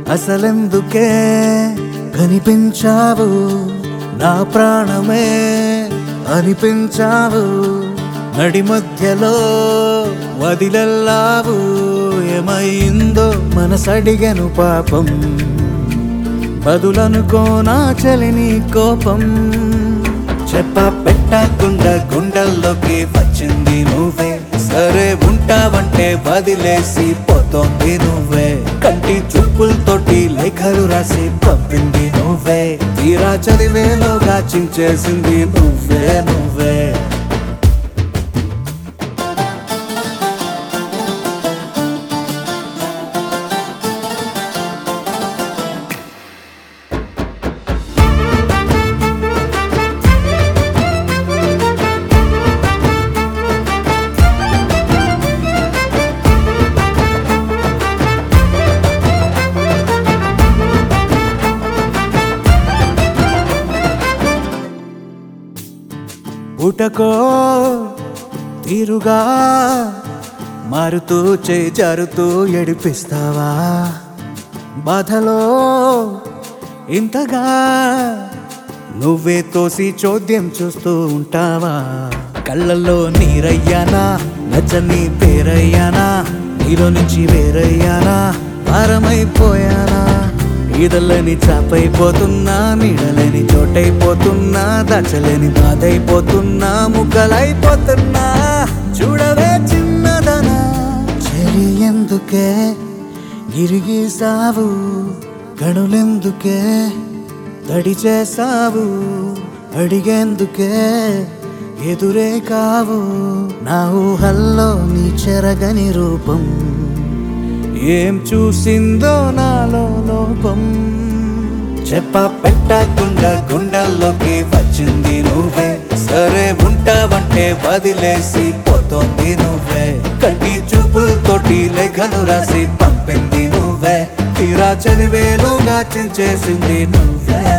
అసలెందుకే కనిపించావు నా ప్రాణమే అనిపించావు నడి మధ్యలో వదిలెల్లావు ఏమైందో మనసడిగను పాపం బదులనుకో నా చలిని కోపం చెప్ప పెట్టకుండా గుండెల్లోకి వచ్చింది నువ్వే సరే ఉంటావంటే వదిలేసి పోతోంది నువ్వే కంటి చూపులతోటి లేఖలు రాసి పంపింది నువ్వే తీరా చదివేలోగా చించేసింది నువ్వే నువ్వే పుటకో తీరుగా మారుతూ చేయి జారుతూ ఎడిపిస్తావా బాధలో ఇంతగా నువ్వే తోసి చోద్యం చూస్తూ ఉంటావా కళ్ళల్లో నీరయ్యానా నచ్చని పేరయ్యానా నీలో నుంచి వేరయ్యానా భారమైపోయానా ఈదలని చాపైపోతున్నా నీడలేని చోటైపోతున్నా దాచలేని బాధైపోతున్నా ముక్కలైపోతున్నా చూడవే చిన్నదనా చెరి ఎందుకే గిరిగీసావు గణులెందుకే తడి చేసావు అడిగేందుకే ఎదురే కావు నా ఊహల్లో నీ చెరగని రూపం ఏం చూసిందో నాలో లోపం చెప్ప పెట్టకుండా గుండెల్లోకి వచ్చింది నువ్వే సరే ఉంటావంటే వదిలేసి పోతోంది నువ్వే కంటి చూపులతోటి లేఖలు రాసి పంపింది నువ్వే తీరా చదివేలుగా చించేసింది నువ్వే